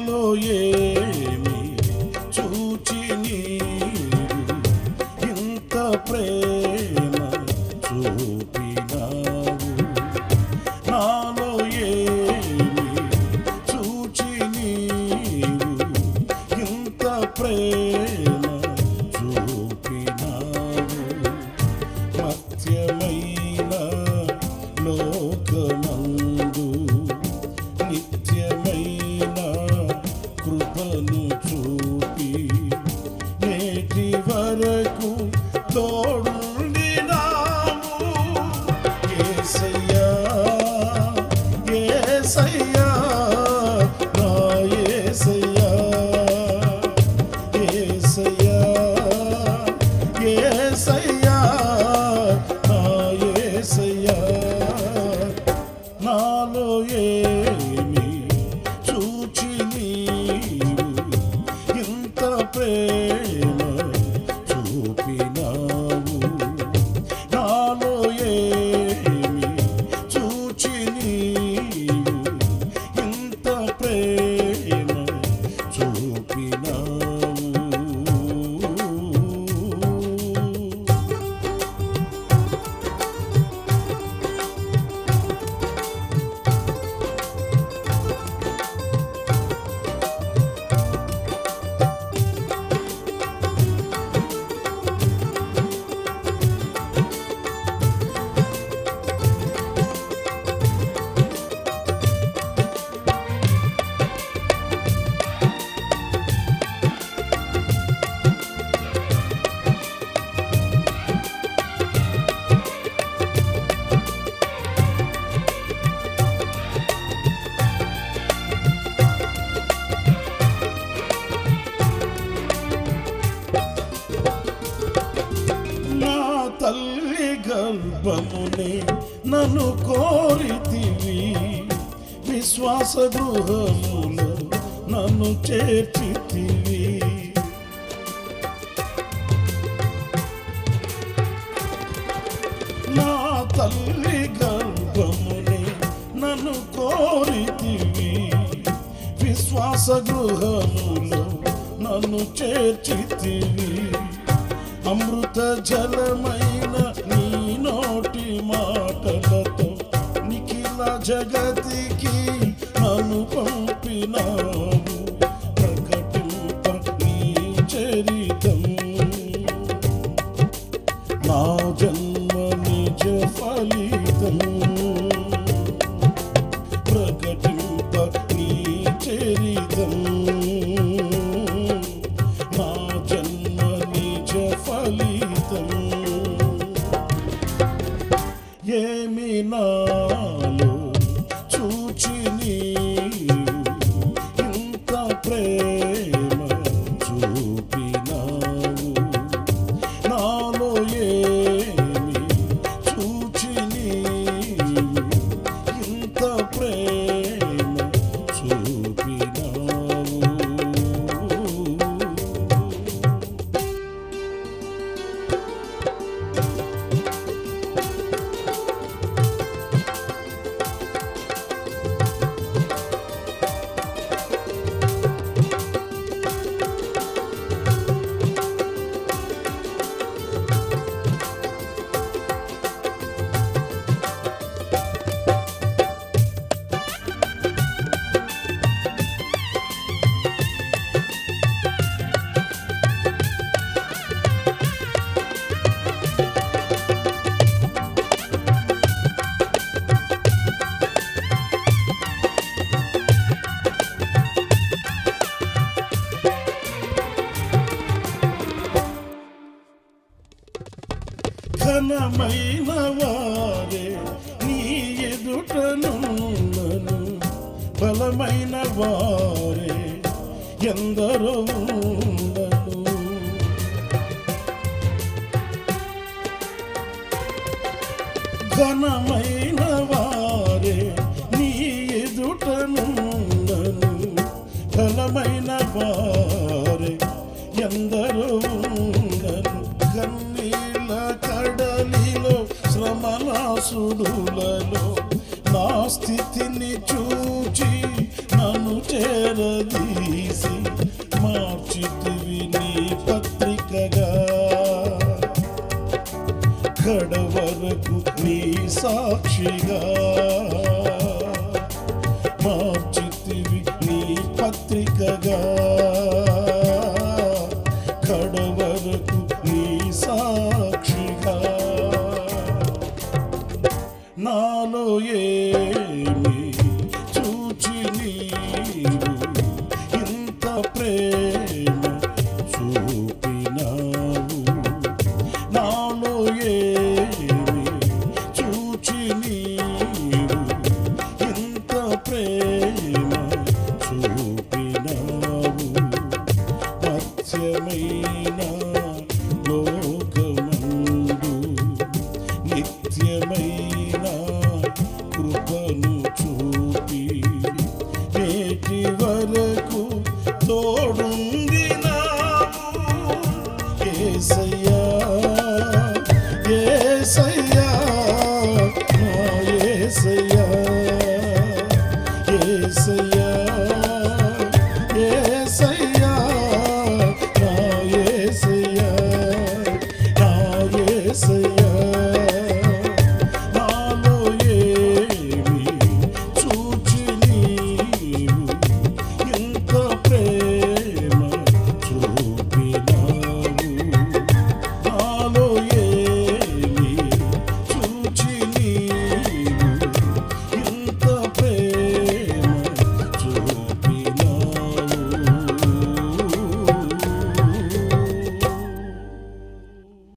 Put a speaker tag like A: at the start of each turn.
A: నాలో ఏమి చూచి నీవు ఇంత ప్రేమ చూపినావు నాలో ఏమి చూచి నీవు ఇంత ప్రేమ చూపినావు మత్యమైన లోకమందు నిత్యమైన కృపను చూపి నేటి వరకు తోడుండినావు యేసయ్యా యేసయ్యా నా యేసయ్యా యేసయ్యా యేసయ్యా నా యేసయ్యా నాలో ఏమి చూచి నీవు ఇంత ప్రేమ చూపినావు నాలో ఏమి చూచి నీవు ఇంత ప్రేమ చూపినావు నా తల్లి గర్భమునే నన్ను కోరితివి విశ్వాస గృహములో నన్ను చేర్చితివి నా తల్లి గర్భమునే నన్ను కోరితివి విశ్వాస గృహములో నన్ను చేర్చితివి అమృత జలమైన నీ నోటి మాటలతో నిఖిల జగతికి నన్ను పంపినావు ప్రకటింప నీ చరితం నా జన్మ నిజ ఫలితం ప్రకటింప నీ చరితం నా జన్మ నిజ ఫలితం ఏమి నాలో చూచి నీవు ఇంత ప్రేమ చూపినావు నాలో ఏమి చూచి నీవు ఇంత ప్రేమ చూపినావు ఘనమైన వారే నీ ఎదుటనున్నను బలమైన వారే ఎందరో ఉండను ఘనమైన వారే నీ ఎదుటనున్నను బలమైన వారే ఎందరో ఉండను కన్నీళ్ళ కడలిలో శ్రమలాసుడులలో నా స్థితిని చూచి నన్ను చేరదీసి మార్చితివి నీ పత్రికగా కడవరకు నీ సాక్షిగా మార్చితివి నీ పత్రికగా కడవరకు నీ సాక్షిగా నాలో ఏమి చూచి నీవు ఇంత ప్రేమ చూపినావు నాలో ఏమి చూచి నీవు ఇంత ప్రేమ చూపినావు మత్స్యమైన లోకమందు నిత్యమైన కృపను చూపి నేటి వరకు తోడుంది ఏసయ్యా ఏసయ్యా నా ఏసయ్యా ఏసయ్యా